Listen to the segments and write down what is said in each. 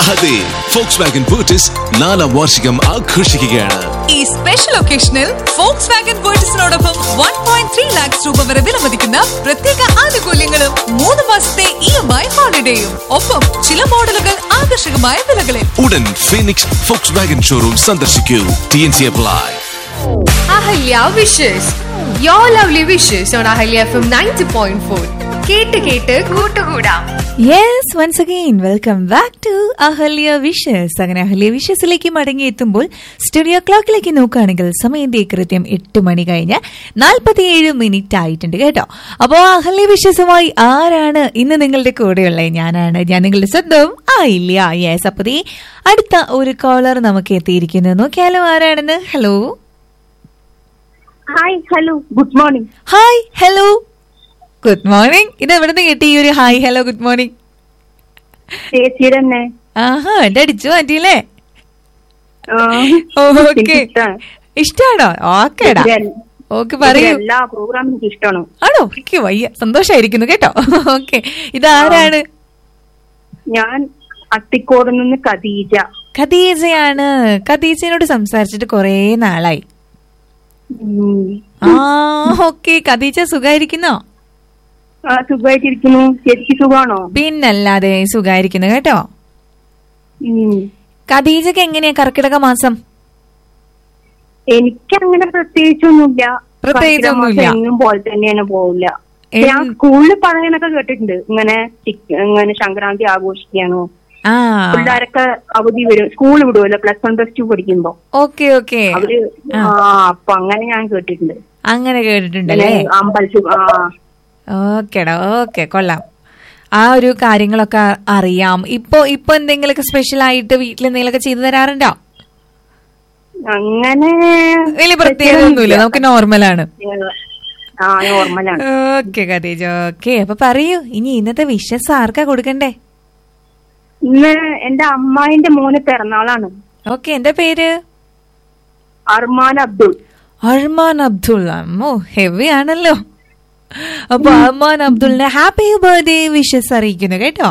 അതെ Fox Wagen ബൂട്ടിസ് നാലാം വാർഷികം ആഘോഷിക്കുകയാണ് ഈ സ്പെഷ്യൽ ഒക്കേഷനിൽ ഫോക്സ് വാഗൻ വേർട്ടസിനോടൊപ്പം വൺ പോയിന്റ് ത്രീ ലാക്സ് രൂപ വരെ വിലമതിക്കുന്ന പ്രത്യേക ആനുകൂല്യങ്ങളും മൂന്ന് മാസത്തെ ഇ എം ഐ ഹോളിഡേയും ഒപ്പം ചില മോഡലുകൾ ആകർഷകമായ വിലകളിൽ ഉടൻ ഫീനിക്സ് ഫോക്സ് വാഗൻ ഷോറൂം സന്ദർശിക്കൂ T N C apply Ahalya wishes yo lovely wishes on Ahalya F M ninety point four കേട്ട് കേട്ട് കൂട്ടുകൂടാം yes once again welcome back to Ahalya wishes അങ്ങനെ അഹല്യ വിഷസിലേക്ക് മടങ്ങിയെത്തുമ്പോൾ സ്റ്റുഡിയോ ക്ലോക്കിലേക്ക് നോക്കുകയാണെങ്കിൽ സമയം ദേ കൃത്യം എട്ട് മണി കഴിഞ്ഞ് നാൽപ്പത്തിയേഴ് മിനിറ്റ് ആയിട്ടുണ്ട് കേട്ടോ അപ്പോൾ അഹല്യ വിഷസുമായി ആരാണ് ഇന്ന് നിങ്ങളുടെ കൂടെയുള്ളത് ഞാനാണ് ഞാൻ നിങ്ങളുടെ സ്വന്തം ആയില്ല യെസ് അപ്പോൾ ദേ അടുത്ത ഒരു കോളർ നമുക്ക് എത്തിയിരിക്കുന്നു നോക്കിയാലോ ആരാണെന്ന് hello hi hello good morning hi hello good morning ഇത് എവിടെ നിന്ന് കിട്ടി ഈ ഒരു ഹായ് ഹലോ ഗുഡ് മോർണിംഗ് ചേച്ചിയുടെ തന്നെ ആഹാ എന്റെ അടിച്ചു മാറ്റിയില്ലേ ആ, ഓക്കെ എനിക്കിഷ്ടാണ്. ഇഷ്ടാണോ ഓക്കേടാ ഇതിലെ- ഓക്കെ പറയൂ ഇതിലെ എല്ലാ പ്രോഗ്രാമും എനിക്ക് ഇഷ്ടമാണ് ആണോ എനിക്ക് വയ്യ സന്തോഷായിരിക്കുന്നു കേട്ടോ ഓക്കെ ഇതാരാണ് ഞാൻ അത്തിക്കോട് നിന്ന് ഖദീജ ഖദീജയാണ് ഖദീജയോട് സംസാരിച്ചിട്ട് കൊറേ നാളായി ഉം. ആ ഓക്കെ ഖദീജ സുഖായിരിക്കുന്നോ ആ സുഖമായിട്ടിരിക്കുന്നു ചേച്ചിക്ക് സുഖമാണോ പിന്നല്ലാതെ സുഖായിരിക്കുന്നു കേട്ടോ ഉം. ഖദീജക്ക് എങ്ങനെയാ കർക്കിടക മാസം എനിക്ക് അങ്ങനെ പ്രത്യേകിച്ചൊന്നുമില്ല പ്രത്യേകിച്ചൊന്നുമില്ല. കർക്കിടക മാസം എന്നും പോലെ തന്നെയാണ് പോവില്ല എൻ- ഞാൻ സ്കൂളിൽ പറയാനൊക്കെ കേട്ടിട്ടുണ്ട് ഇങ്ങനെ ടിക്- ഇങ്ങനെ സംക്രാന്തി ആഘോഷിക്കാനോ ആ പിള്ളേരൊക്കെ അവധി വരും സ്കൂൾ വിടുമല്ലോ പ്ലസ് വൺ പ്ലസ് ടു പഠിക്കുമ്പോ ഓക്കെ ഓക്കെ അവര് ആ അപ്പൊ അങ്ങനെ ഞാൻ കേട്ടിട്ടുണ്ട് അങ്ങനെ കേട്ടിട്ടുണ്ടല്ലേ അമ്പലത്തിൽ ആ ഓക്കേടാ ഓക്കെ കൊള്ളാം ആ ഒരു കാര്യങ്ങളൊക്കെ അറിയാം ഇപ്പൊ ഇപ്പൊ എന്തെങ്കിലുമൊക്കെ സ്പെഷ്യൽ ആയിട്ട് വീട്ടിൽ എന്തെങ്കിലുമൊക്കെ ചെയ്തു തരാറുണ്ടോ അങ്ങനെ വലിയ പ്രത്യേകത ഒന്നുമില്ല നമുക്ക് നോർമലാണ് ആ നോർമലാണ് ഓക്കെ ഖദീജ ഓക്കെ അപ്പൊ പറയൂ ഇനി ഇന്നത്തെ വിഷസ് ആർക്കാ കൊടുക്കണ്ടേ ഇന്ന് എന്റെ അമ്മായിന്റെ മോന് പിറന്നാളാണ് ഓക്കെ എന്റെ പേര് അർമാൻ അബ്ദുൾ അർമാൻ അബ്ദുൾ അമ്മോ ഹെവി ആണല്ലോ അപ്പൊ അർമാൻ അബ്ദുളിനെ ഹാപ്പി ബർത്ത്ഡേ വിഷസ് അറിയിക്കുന്നു കേട്ടോ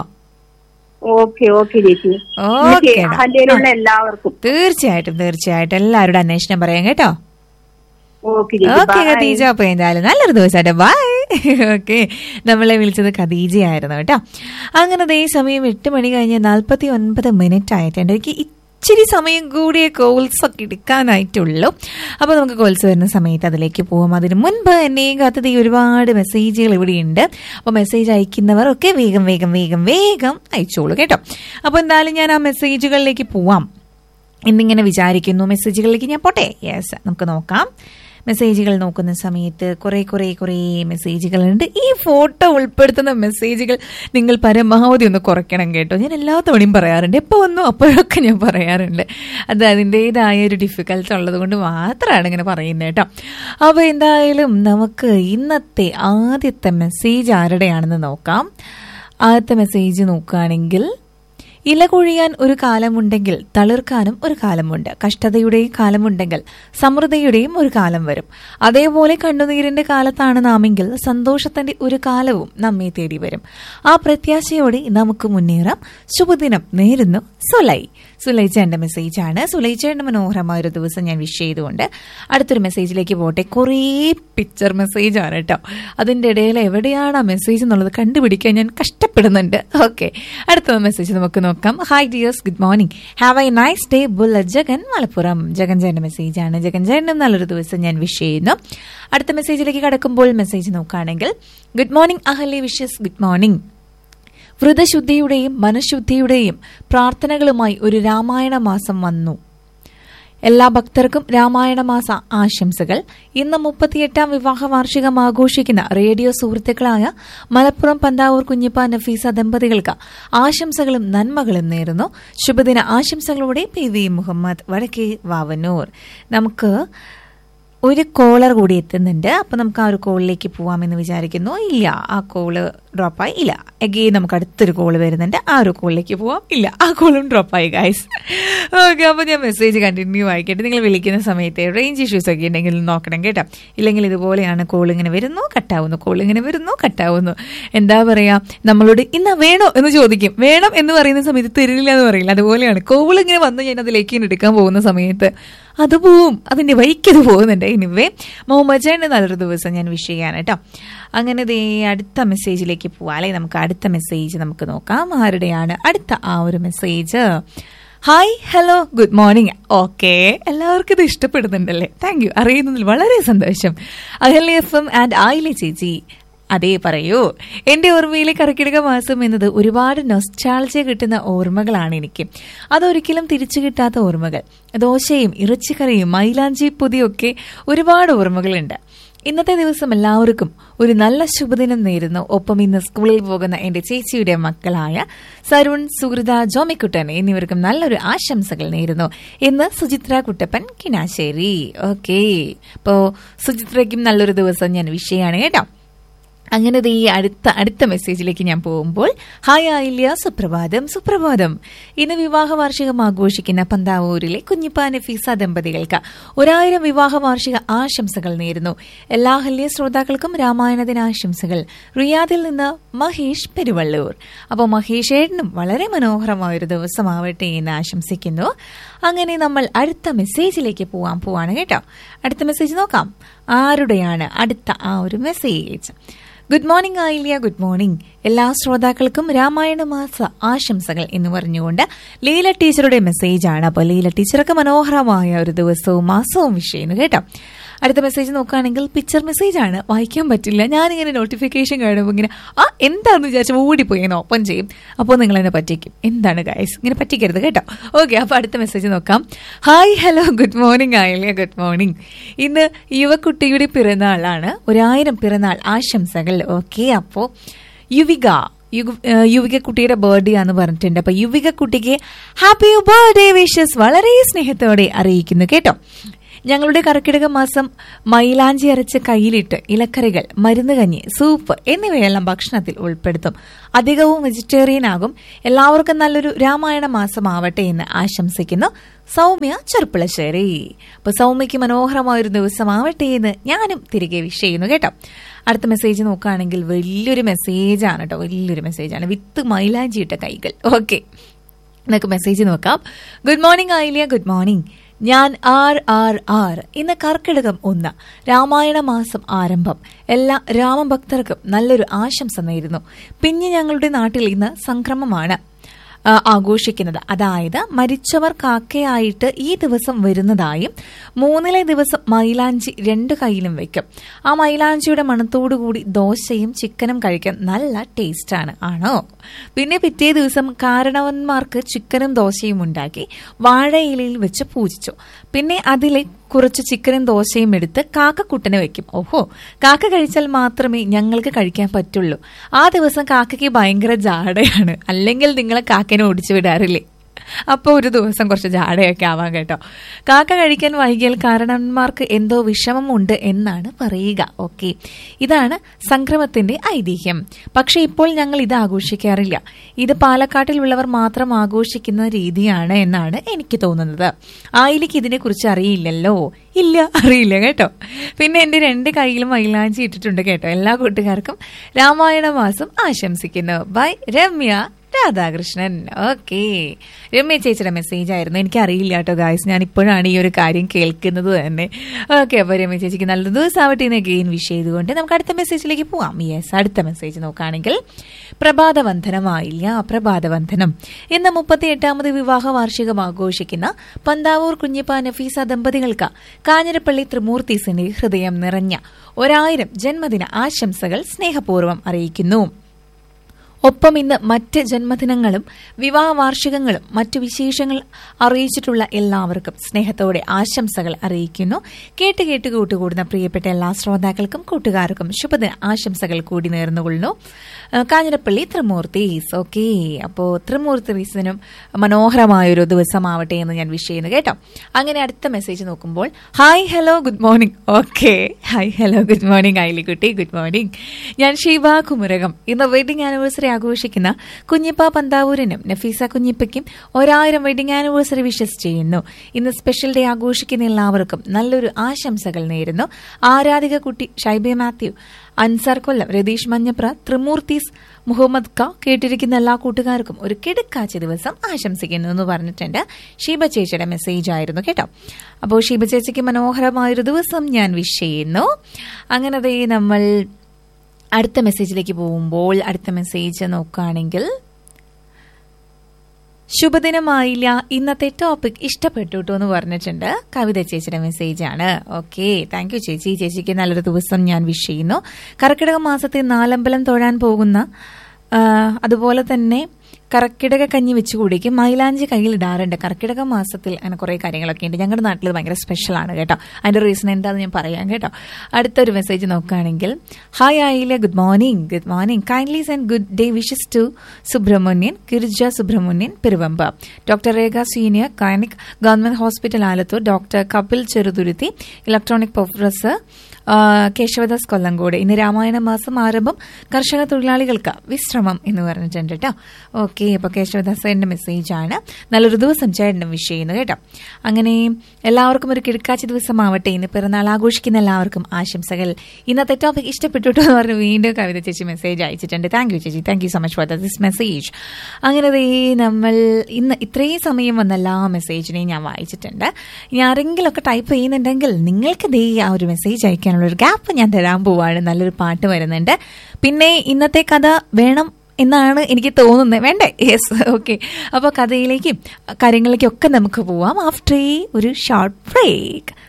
ഓക്കെ ഓക്കെ ചേച്ചി ഓക്കെ ഹല്ലേലുള്ള എല്ലാവർക്കും തീർച്ചയായിട്ടും തീർച്ചയായിട്ടും എല്ലാവരുടെ അന്വേഷണം പറയാം കേട്ടോ ഓക്കെ ചേച്ചി ഓക്കെ bye. ഖദീജ അപ്പൊ എന്തായാലും നല്ലൊരു ദിവസമായിട്ട് ബൈ ഓക്കെ നമ്മളെ വിളിച്ചത് ഖദീജയായിരുന്നു കേട്ടോ അങ്ങനെ ദേ സമയം എട്ട് മണി കഴിഞ്ഞ് നാൽപ്പത്തി ഒൻപത് മിനിറ്റ് ആയിട്ടുണ്ട് എനിക്ക് ഇച്ചിരി സമയം കൂടിയ കോൾസ് ഒക്കെ എടുക്കാനായിട്ടുള്ളൂ അപ്പോൾ നമുക്ക് കോൾസ് വരുന്ന സമയത്ത് അതിലേക്ക് പോകാം അതിന് മുൻപ് എന്നെയും കാത്തത് ഈ ഒരുപാട് മെസ്സേജുകൾ ഇവിടെയുണ്ട് അപ്പോൾ മെസ്സേജ് അയക്കുന്നവർ ഒക്കെ വേഗം വേഗം വേഗം വേഗം അയച്ചോളൂ കേട്ടോ അപ്പോൾ എന്തായാലും ഞാൻ ആ മെസ്സേജുകളിലേക്ക് പോവാം എന്നിങ്ങനെ വിചാരിക്കുന്നു മെസ്സേജുകളിലേക്ക് ഞാൻ പോട്ടെ യെസ് നമുക്ക് നോക്കാം മെസ്സേജുകൾ നോക്കുന്ന സമയത്ത് കുറേ കുറേ കുറേ മെസ്സേജുകളുണ്ട് ഈ ഫോട്ടോ ഉൾപ്പെടുത്തുന്ന മെസ്സേജുകൾ നിങ്ങൾ പരമാവധി ഒന്ന് കുറയ്ക്കണം കേട്ടോ ഞാൻ എല്ലാ തവണയും പറയാറുണ്ട് എപ്പോൾ വന്നു അപ്പോഴൊക്കെ ഞാൻ പറയാറുണ്ട് അത് അതിൻ്റെതായ ഒരു ഡിഫിക്കൽട്ട് ഉള്ളത് കൊണ്ട് മാത്രമാണ് ഇങ്ങനെ പറയുന്നത് കേട്ടോ അപ്പോൾ എന്തായാലും നമുക്ക് ഇന്നത്തെ ആദ്യത്തെ മെസ്സേജ് ആരുടെയാണെന്ന് നോക്കാം ആദ്യത്തെ മെസ്സേജ് നോക്കുകയാണെങ്കിൽ ഇല കൊഴിയാൻ ഒരു കാലമുണ്ടെങ്കിൽ തളിർക്കാനും ഒരു കാലമുണ്ട് കഷ്ടതയുടെയും കാലമുണ്ടെങ്കിൽ സമൃദ്ധിയുടെയും ഒരു കാലം വരും അതേപോലെ കണ്ണുനീരിന്റെ കാലത്താണ് നാമെങ്കിൽ സന്തോഷത്തിന്റെ ഒരു കാലവും നമ്മെ തേടി വരും ആ പ്രത്യാശയോടെ നമുക്ക് മുന്നേറാം ശുഭദിനം നേരുന്നു സുലൈ സുലൈച്ചേന്റെ മെസ്സേജാണ് സുലൈച്ചേന്റെ മനോഹരമായ ഒരു ദിവസം ഞാൻ വിഷ് ചെയ്തുകൊണ്ട് അടുത്തൊരു മെസ്സേജിലേക്ക് പോട്ടെ കുറേ പിക്ചർ മെസ്സേജാണ് കേട്ടോ അതിന്റെ ഇടയിൽ എവിടെയാണ് ആ മെസ്സേജ് എന്നുള്ളത് കണ്ടുപിടിക്കാൻ ഞാൻ കഷ്ടപ്പെടുന്നുണ്ട് ഓക്കെ അടുത്ത മെസ്സേജ് നമുക്ക് നോക്കാം hi dears good morning have a nice day ബുള്ള ജഗൻ മലപ്പുറം ജഗൻ ചേട്ടൻ്റെ മെസ്സേജാണ് ജഗൻ ചേട്ടനും നല്ലൊരു ദിവസം ഞാൻ വിഷ് ചെയ്യുന്നു അടുത്ത മെസ്സേജിലേക്ക് കടക്കുമ്പോൾ മെസ്സേജ് നോക്കുകയാണെങ്കിൽ ഗുഡ് മോർണിംഗ് അഹലി വിഷസ് ഗുഡ് മോർണിംഗ് വ്രതശുദ്ധിയുടെയും മനഃശുദ്ധിയുടെയും പ്രാർത്ഥനകളുമായി ഒരു രാമായണ മാസം വന്നു എല്ലാ ഭക്തർക്കും രാമായണ മാസ ആശംസകൾ ഇന്ന് മുപ്പത്തിയെട്ടാം വിവാഹ വാർഷികം ആഘോഷിക്കുന്ന റേഡിയോ സുഹൃത്തുക്കളായ മലപ്പുറം പന്താവൂർ കുഞ്ഞിപ്പ നഫീസ ദമ്പതികൾക്ക് ആശംസകളും നന്മകളും നേരുന്നു ശുഭദിന ആശംസകളോടെ പി വി മുഹമ്മദ് വടക്കേ വാവന്നൂർ നമുക്ക് ഒരു കോളർ കൂടി എത്തുന്നുണ്ട് അപ്പൊ നമുക്ക് ആ ഒരു കോളിലേക്ക് പോവാമെന്ന് വിചാരിക്കുന്നു ഇല്ല ആ കോള് ഡ്രോപ്പായി ഇല്ല എഗെയിൻ നമുക്ക് അടുത്തൊരു കോള് വരുന്നുണ്ട് ആ ഒരു കോളിലേക്ക് പോവാം ഇല്ല ആ കോളും ഡ്രോപ്പായി ഗൈസ് ഓക്കെ അപ്പൊ ഞാൻ മെസ്സേജ് കണ്ടിന്യൂ ആയിക്കട്ടെ നിങ്ങൾ വിളിക്കുന്ന സമയത്ത് റേഞ്ച് ഇഷ്യൂസ് ഒക്കെ ഉണ്ടെങ്കിൽ നോക്കണം കേട്ടോ ഇല്ലെങ്കിൽ ഇതുപോലെയാണ് കോൾ ഇങ്ങനെ വരുന്നു കട്ടാവുന്നു കോൾ ഇങ്ങനെ വരുന്നു കട്ടാവുന്നു എന്താ പറയാ നമ്മളോട് ഇന്ന വേണോ എന്ന് ചോദിക്കും വേണം എന്ന് പറയുന്ന സമയത്ത് തരില്ല എന്ന് പറയില്ല അതുപോലെയാണ് കോൾ ഇങ്ങനെ വന്ന് ഞാൻ അതിലേക്ക് ഇങ്ങനെ എടുക്കാൻ പോകുന്ന സമയത്ത് അത് പോവും അതിന്റെ വഴിക്ക് അത് പോകുന്നുണ്ട് എനിവേ മുഹമ്മദ് ജാന്റെ നല്ലൊരു ദിവസം ഞാൻ വിഷ് ചെയ്യാൻ കേട്ടോ അങ്ങനെ ദേ അടുത്ത മെസ്സേജിലേക്ക് പോവാം അല്ലെ നമുക്ക് അടുത്ത മെസ്സേജ് നമുക്ക് നോക്കാം ആരുടെയാണ് അടുത്ത ആ ഒരു message hi hello good morning okay എല്ലാവർക്കും ഇത് ഇഷ്ടപ്പെടുന്നുണ്ടല്ലേ താങ്ക് യു അറിയുന്നതിൽ വളരെ സന്തോഷം അഹല്യ എഫ് എം ആൻഡ് ആയിലെ ചേച്ചി അതേ പറയൂ എന്റെ ഓർമ്മയിലെ കർക്കിടക മാസം എന്നത് ഒരുപാട് നൊസ്റ്റാൾജിയ കിട്ടുന്ന ഓർമ്മകളാണ് എനിക്ക് അതൊരിക്കലും തിരിച്ചു കിട്ടാത്ത ഓർമ്മകൾ ദോശയും ഇറച്ചിക്കറിയും മൈലാഞ്ചി പൊതിയൊക്കെ ഒരുപാട് ഓർമ്മകളുണ്ട് ഇന്നത്തെ ദിവസം എല്ലാവർക്കും ഒരു നല്ല ശുഭദിനം നേരുന്നു ഒപ്പം ഇന്ന് സ്കൂളിൽ പോകുന്ന എന്റെ ചേച്ചിയുടെ മക്കളായ സരുൺ സുഹൃത ജോമിക്കുട്ടൻ എന്നിവർക്കും നല്ലൊരു ആശംസകൾ നേരുന്നു ഇന്ന് സുചിത്ര കുട്ടപ്പൻ കിനാശ്ശേരി ഓക്കെ അപ്പോ സുചിത്രയ്ക്കും നല്ലൊരു ദിവസം ഞാൻ വിഷയമാണ് കേട്ടോ അങ്ങനെ ദേ ഈ അടുത്ത അടുത്ത മെസ്സേജിലേക്ക് ഞാൻ പോകുമ്പോൾ ഹായ് ആയില്യ സുപ്രഭാതം സുപ്രഭാതം ഇന്ന് വിവാഹ വാർഷികം ആഘോഷിക്കുന്ന പന്താവൂരിലെ കുഞ്ഞിപ്പ നഫീസ ദമ്പതികൾക്ക് ഒരായിരം വിവാഹ വാർഷിക ആശംസകൾ നേരുന്നു എല്ലാ ഹല്യ ശ്രോതാക്കൾക്കും രാമായണ ദിനാശംസകൾ റിയാദിൽ നിന്ന് മഹേഷ് പെരുവള്ളൂർ അപ്പോൾ മഹേഷ് ഏട്ടനും വളരെ മനോഹരമായ ഒരു ദിവസമാവട്ടെ എന്ന് ആശംസിക്കുന്നു അങ്ങനെ നമ്മൾ അടുത്ത മെസ്സേജിലേക്ക് പോവാൻ പോവാണ് കേട്ടോ അടുത്ത മെസ്സേജ് നോക്കാം ആരുടെയാണ് അടുത്ത ആ ഒരു message good morning Ayilya good morning എല്ലാ ശ്രോതാക്കൾക്കും രാമായണ മാസ ആശംസകൾ എന്ന് പറഞ്ഞുകൊണ്ട് ലീല ടീച്ചറുടെ മെസ്സേജാണ് അപ്പോൾ ലീല ടീച്ചറൊക്കെ മനോഹരമായ ഒരു ദിവസവും മാസവും വിഷയുന്നു കേട്ടോ അടുത്ത മെസ്സേജ് നോക്കുകയാണെങ്കിൽ പിക്ചർ മെസ്സേജ് ആണ് വായിക്കാൻ പറ്റില്ല ഞാനിങ്ങനെ നോട്ടിഫിക്കേഷൻ കാണുമ്പോൾ ഇങ്ങനെ ആ എന്താണെന്ന് വിചാരിച്ചാൽ ഓടിപ്പോയി ഇങ്ങനെ ഓപ്പൺ ചെയ്യും അപ്പോൾ നിങ്ങൾ എന്നെ പറ്റിക്കും എന്താണ് ഗൈസ് ഇങ്ങനെ പറ്റിക്കരുത് കേട്ടോ ഓക്കെ അപ്പോൾ അടുത്ത മെസ്സേജ് നോക്കാം ഹായ് ഹലോ ഗുഡ് മോർണിംഗ് ആയില്ലേ ഗുഡ് മോർണിംഗ് ഇന്ന് യുവക്കുട്ടിയുടെ പിറന്നാളാണ് ഒരായിരം പിറന്നാൾ ആശംസകൾ ഓക്കെ അപ്പോൾ യുവിക യുഗ- ഏഹ് യുവിക കുട്ടിയുടെ ബർത്ത്ഡേ ആണെന്ന് പറഞ്ഞിട്ടുണ്ട് അപ്പൊ യുവിക കുട്ടിക്ക് ഹാപ്പി ബർത്ത്ഡേ വിഷസ് വളരെ സ്നേഹത്തോടെ അറിയിക്കുന്നു കേട്ടോ ഞങ്ങളുടെ കർക്കിടക മാസം മൈലാഞ്ചി അരച്ച് കയ്യിലിട്ട് ഇലക്കറികൾ മരുന്ന് കഞ്ഞി സൂപ്പ് എന്നിവയെല്ലാം ഭക്ഷണത്തിൽ ഉൾപ്പെടുത്തും അധികവും വെജിറ്റേറിയൻ ആകും എല്ലാവർക്കും നല്ലൊരു രാമായണ മാസമാവട്ടെ എന്ന് ആശംസിക്കുന്നു സൗമ്യ ചെറുപ്പളശ്ശേരി അപ്പൊ സൗമ്യക്ക് മനോഹരമായ ഒരു ദിവസമാവട്ടെ എന്ന് ഞാനും തിരികെ വിഷ് ചെയ്യുന്നു കേട്ടോ അടുത്ത മെസ്സേജ് നോക്കുകയാണെങ്കിൽ വലിയൊരു മെസ്സേജാണ് കേട്ടോ വലിയൊരു മെസ്സേജാണ് വിത്ത് മൈലാഞ്ചി ഇട്ട കൈകൾ ഓക്കെ നമുക്ക് മെസ്സേജ് നോക്കാം good morning Ayilya good morning ഞാൻ ആർ ആർ ആർ ഇന്ന് കർക്കിടകം ഒന്ന് രാമായണ മാസം ആരംഭം എല്ലാ രാമഭക്തർക്കും നല്ലൊരു ആശംസ നേരുന്നു പിന്നെ ഞങ്ങളുടെ നാട്ടിൽ ഇന്ന് സംക്രമമാണ് ആ, ആഘോഷിക്കുന്നത് അതായത് മരിച്ചവർ കാക്കയായിട്ട് ഈ ദിവസം വരുന്നതായും മൂന്നിലെ ദിവസം മൈലാഞ്ചി രണ്ട് കയ്യിലും വെക്കും ആ മൈലാഞ്ചിയുടെ മണത്തോടുകൂടി ദോശയും ചിക്കനും കഴിക്കാൻ നല്ല ടേസ്റ്റാണ് ആണോ പിന്നെ പിറ്റേ ദിവസം കാരണവന്മാർക്ക് ചിക്കനും ദോശയും ഉണ്ടാക്കി വാഴയിലയിൽ വെച്ച് പൂജിച്ചു പിന്നെ അതിലെ കുറച്ച് ചിക്കനും ദോശയും എടുത്ത് കാക്കക്കുട്ടന് വെക്കും ഓഹോ കാക്ക കഴിച്ചാൽ മാത്രമേ ഞങ്ങൾക്ക് കഴിക്കാൻ പറ്റുള്ളൂ ആ ദിവസം കാക്കയ്ക്ക് ഭയങ്കര ജാടയാണ് അല്ലെങ്കിൽ നിങ്ങളെ കാക്കനെ ഓടിച്ചു വിടാറില്ലേ അപ്പോൾ ഒരു ദിവസം കുറച്ച് ജാടയൊക്കെ ആവാം കേട്ടോ കാക്ക കഴിക്കാൻ വൈകിയാൽ കാരണന്മാർക്ക് എന്തോ വിഷമമുണ്ട് എന്നാണ് പറയുക ഓക്കെ ഇതാണ് സംക്രമത്തിന്റെ ഐതിഹ്യം പക്ഷെ ഇപ്പോൾ ഞങ്ങൾ ഇത് ആഘോഷിക്കാറില്ല ഇത് പാലക്കാട്ടിലുള്ളവർ മാത്രം ആഘോഷിക്കുന്ന രീതിയാണ് എന്നാണ് എനിക്ക് തോന്നുന്നത് ആയിലിക്ക് ഇതിനെക്കുറിച്ച് അറിയില്ലല്ലോ ഇല്ല അറിയില്ല കേട്ടോ പിന്നെ എൻ്റെ രണ്ട് കയ്യിലും മൈലാഞ്ചി ഇട്ടിട്ടുണ്ട് കേട്ടോ എല്ലാ കൂട്ടുകാർക്കും രാമായണ മാസം ആശംസിക്കുന്നു ബൈ രമ്യ രാധാകൃഷ്ണൻ ഓക്കെ രമ്യ ചേച്ചിയുടെ മെസ്സേജ് ആയിരുന്നു എനിക്ക് അറിയില്ല കേട്ടോ ഗായ്സ് ഞാൻ ഇപ്പോഴാണ് ഈ ഒരു കാര്യം കേൾക്കുന്നത് തന്നെ ഓക്കെ അപ്പോൾ രമ്യ ചേച്ചിക്ക് നല്ല ദിവസമാവട്ടെ എന്ന് ഗെയിൻ വിഷ് ചെയ്തുകൊണ്ട് നമുക്ക് അടുത്ത മെസ്സേജിലേക്ക് പോവാം യെസ് അടുത്ത മെസ്സേജ് നോക്കുകയാണെങ്കിൽ പ്രഭാതവന്ദനമായില്ല പ്രഭാതവന്ദനം ഇന്ന് മുപ്പത്തി എട്ടാമത് വിവാഹ വാർഷികം ആഘോഷിക്കുന്ന പന്താവൂർ കുഞ്ഞിപ്പ നഫീസ ദമ്പതികൾക്ക് കാഞ്ഞിരപ്പള്ളി ത്രിമൂർത്തീസിന്റെ ഹൃദയം നിറഞ്ഞ ഒരായിരം ജന്മദിന ആശംസകൾ സ്നേഹപൂർവ്വം അറിയിക്കുന്നു ഒപ്പം ഇന്ന് മറ്റ് ജന്മദിനങ്ങളും വിവാഹ വാർഷികങ്ങളും മറ്റു വിശേഷങ്ങൾ അറിയിച്ചിട്ടുള്ള എല്ലാവർക്കും സ്നേഹത്തോടെ ആശംസകൾ അറിയിക്കുന്നു കേട്ട് കേട്ട് കൂട്ടുകൂടുന്ന പ്രിയപ്പെട്ട എല്ലാ ശ്രോതാക്കൾക്കും കൂട്ടുകാർക്കും ശുഭദിന ആശംസകൾ കൂടി നേർന്നുകൊള്ളുന്നു ആ, കാഞ്ഞിരപ്പള്ളി ത്രിമൂർത്തീസ് ഓക്കെ അപ്പോൾ ത്രിമൂർത്തീസിനും മനോഹരമായൊരു ദിവസമാവട്ടെ എന്ന് ഞാൻ വിഷ് ചെയ്യുന്നു കേട്ടോ അങ്ങനെ അടുത്ത മെസ്സേജ് നോക്കുമ്പോൾ hi hello good morning okay hi hello good morning ഐലിക്കുട്ടി ഗുഡ് മോർണിംഗ് ഞാൻ ഷീബ കുമരകം ഇന്ന് വെഡിങ് ആനിവേഴ്സറി ആഘോഷിക്കുന്ന കുഞ്ഞിപ്പ പന്താവൂരിനും നഫീസ കുഞ്ഞിപ്പയ്ക്കും ഒരായിരം വെഡിങ് ആനിവേഴ്സറി വിഷസ് ചെയ്യുന്നു ഇന്ന് സ്പെഷ്യൽ ഡേ ആഘോഷിക്കുന്ന എല്ലാവർക്കും നല്ലൊരു ആശംസകൾ നേരുന്നു ആരാധിക കുട്ടി ഷൈബെ മാത്യു അൻസാർ കൊല്ലം രതീഷ് മഞ്ഞപ്ര ത്രിമൂർത്തീസ് മുഹമ്മദ് ക കേട്ടിരിക്കുന്ന എല്ലാ കൂട്ടുകാർക്കും ഒരു കിടുക്കാച്ച ദിവസം ആശംസിക്കുന്നു എന്ന് പറഞ്ഞിട്ടുണ്ട് ഷീബ ചേച്ചിയുടെ മെസ്സേജ് ആയിരുന്നു കേട്ടോ അപ്പോൾ ഷീബ ചേച്ചിക്ക് മനോഹരമായൊരു ദിവസം ഞാൻ വിഷ് ചെയ്യുന്നു അങ്ങനെ ദേ നമ്മൾ അടുത്ത മെസ്സേജിലേക്ക് പോകുമ്പോൾ അടുത്ത മെസ്സേജ് നോക്കുകയാണെങ്കിൽ ശുഭദിനമായില്ല ഇന്നത്തെ ടോപ്പിക് ഇഷ്ടപ്പെട്ടു കേട്ടോ എന്ന് പറഞ്ഞിട്ടുണ്ട് കവിത ചേച്ചിയുടെ മെസ്സേജ് ആണ് ഓക്കെ താങ്ക് യു ചേച്ചി ചേച്ചിക്ക് നല്ലൊരു ദിവസം ഞാൻ വിഷ് ചെയ്യുന്നു കർക്കിടക മാസത്തിൽ നാലമ്പലം തൊഴാൻ പോകുന്ന ആ, അതുപോലെ തന്നെ കർക്കിടക കഞ്ഞി വെച്ച് കുടിക്കും മൈലാഞ്ചി കയ്യിൽ ഇടാറുണ്ട് കർക്കിടക മാസത്തിൽ അങ്ങനെ കുറേ കാര്യങ്ങളൊക്കെ ഉണ്ട് ഞങ്ങളുടെ നാട്ടിൽ ഇത് ഭയങ്കര സ്പെഷ്യലാണ് കേട്ടോ അതിന്റെ റീസൺ എന്താണെന്ന് ഞാൻ പറയാം കേട്ടോ അടുത്തൊരു മെസ്സേജ് നോക്കുകയാണെങ്കിൽ ഹായ് ആയില്ല good morning good morning kindly and good day wishes to Subrahmanyan Girija Subrahmanyan Peruvamba doctor Rekha senior clinic government hospital Alathur doctor Kapil Cheruthuruthi electronic professor ah, Keshavadas Kollengode ഇന്ന് രാമായണ മാസം ആരംഭം കർഷക തൊഴിലാളികൾക്ക് വിശ്രമം എന്ന് പറഞ്ഞിട്ടുണ്ട് കേട്ടോ ഓക്കെ അപ്പോൾ കേശവദാസന്റെ മെസ്സേജ് ആണ് നല്ലൊരു ദിവസം ചേട്ടനും വിഷ് ചെയ്യുന്നു കേട്ടോ അങ്ങനെ എല്ലാവർക്കും ഒരു കിടക്കാച്ച ദിവസമാവട്ടെ ഇന്ന് പിറന്നാൾ ആഘോഷിക്കുന്ന എല്ലാവർക്കും ആശംസകൾ ഇന്നത്തെ ടോപ്പിക് ഇഷ്ടപ്പെട്ടു കേട്ടോ എന്ന് പറഞ്ഞ് വീണ്ടും കവിത ചേച്ചി മെസ്സേജ് അയച്ചിട്ടുണ്ട് താങ്ക് യു ചേച്ചി thank you so much for this message അങ്ങനെ ദേ നമ്മൾ ഇന്ന് ഇത്രയും സമയം വന്ന എല്ലാ മെസ്സേജിനെയും ഞാൻ വായിച്ചിട്ടുണ്ട് ഇനി ആരെങ്കിലുമൊക്കെ ടൈപ്പ് ചെയ്യുന്നുണ്ടെങ്കിൽ നിങ്ങൾക്ക് ദേ ആ ഒരു മെസ്സേജ് അയക്കാനുള്ള ഒരു ഗ്യാപ്പ് ഞാൻ തരാൻ പോവാണ് നല്ലൊരു പാട്ട് വരുന്നുണ്ട് പിന്നെ ഇന്നത്തെ കഥ വേണം എന്നാണ് എനിക്ക് തോന്നുന്നത് വേണ്ടേ യെസ് ഓക്കെ അപ്പോൾ കഥയിലേക്കും കാര്യങ്ങളിലേക്കും ഒക്കെ നമുക്ക് പോവാം ആഫ്റ്റർ ഒരു ഷോർട്ട് ബ്രേക്ക്